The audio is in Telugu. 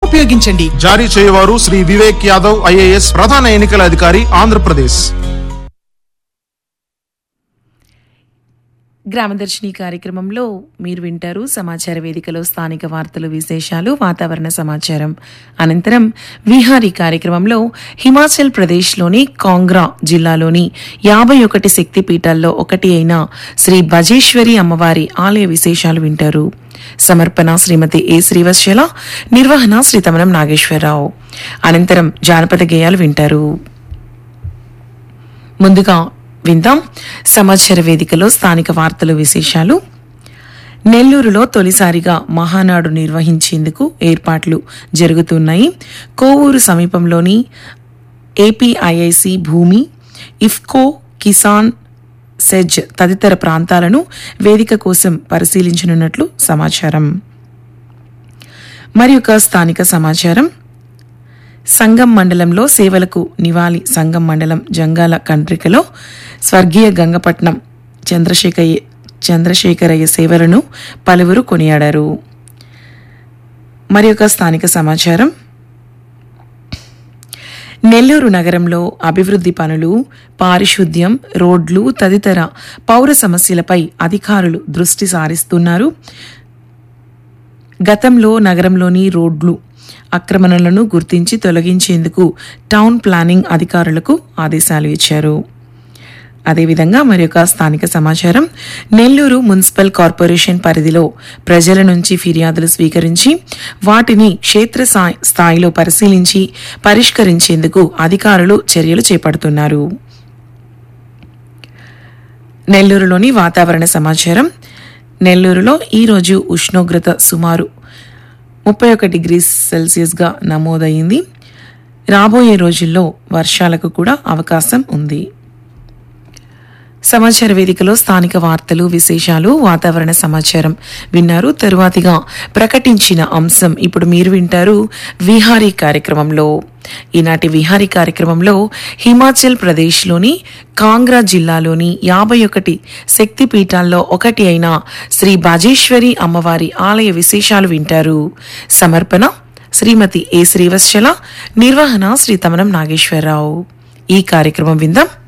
ఉపయోగించండి జారీ చేయవారు శ్రీ వివేక్ యాదవ్ ఐఏఎస్ ప్రధాన ఎన్నికల అధికారి ఆంధ్రప్రదేశ్ గ్రామదర్శిని కార్యక్రమంలో మీరు వింటారు సమాచార వేదికలో స్థానిక వార్తలు విశేషాలు వాతావరణ సమాచారం అనంతరం విహారీ కార్యక్రమంలో హిమాచల్ ప్రదేశ్లోని కాంగ్రా జిల్లాలోని యాభై ఒకటి శక్తిపీఠాల్లో ఒకటి అయిన శ్రీ బజేశ్వరి అమ్మవారి ఆలయ విశేషాలు వింటారు సమర్పణ శ్రీమతి ఏ శ్రీవత్సల నిర్వహణ శ్రీ తమనం నాగేశ్వరరావు అనంతరం జానపద గేయాలు వింటారు ముందుగా విందాం సమాచార వేదికలో స్థానిక వార్తలు విశేషాలు నెల్లూరులో తొలిసారిగా మహానాడు నిర్వహించేందుకు ఏర్పాట్లు జరుగుతున్నాయి కోవూరు సమీపంలోని ఏపీఐఐసి భూమి ఇఫ్కో కిసాన్ సెజ్ తదితర ప్రాంతాలను వేదిక కోసం పరిశీలించనున్నట్లు సమాచారం మరి ఒక స్థానిక సమాచారం సంగం మండలంలో సేవలకు నివాళి సంగం మండలం జంగాల కండ్రికలో స్వర్గీయ గంగపట్నం చంద్రశేఖయ్య చంద్రశేఖరయ్య సేవలను పలువురు కొనియాడారు మరి ఒక స్థానిక సమాచారం నెల్లూరు నగరంలో అభివృద్ధి పనులు పారిశుద్ధ్యం రోడ్లు తదితర పౌర సమస్యలపై అధికారులు దృష్టి సారిస్తున్నారు గతంలో నగరంలోని రోడ్లు ఆక్రమణలను గుర్తించి తొలగించేందుకు టౌన్ ప్లానింగ్ అధికారులకు ఆదేశాలు ఇచ్చారు అదేవిధంగా మరొక స్థానిక సమాచారం నెల్లూరు మున్సిపల్ కార్పొరేషన్ పరిధిలో ప్రజల నుంచి ఫిర్యాదులు స్వీకరించి వాటిని క్షేత్ర స్థాయి- స్థాయిలో పరిశీలించి పరిష్కరించేందుకు అధికారులు చర్యలు చేపడుతున్నారు నెల్లూరులోని వాతావరణ సమాచారం నెల్లూరులో ఈరోజు ఉష్ణోగ్రత సుమారు ముప్పై ఒక డిగ్రీ సెల్సియస్గా నమోదైంది రాబోయే రోజుల్లో వర్షాలకు కూడా అవకాశం ఉంది సమాచార వేదికలో స్థానిక వార్తలు విశేషాలు వాతావరణ సమాచారం విన్నారు తరువాతిగా ప్రకటించిన అంశం ఇప్పుడు మీరు వింటారు విహారీ కార్యక్రమంలో ఈనాటి విహారీ కార్యక్రమంలో హిమాచల్ ప్రదేశ్లోని కాంగ్రా జిల్లాలోని యాభై ఒకటి శక్తిపీఠాల్లో ఒకటి అయిన శ్రీ బాజేశ్వరి అమ్మవారి ఆలయ విశేషాలు వింటారు సమర్పణ శ్రీమతి ఏ శ్రీవత్సల నిర్వహణ శ్రీ తమనం నాగేశ్వరరావు ఈ కార్యక్రమం విందాం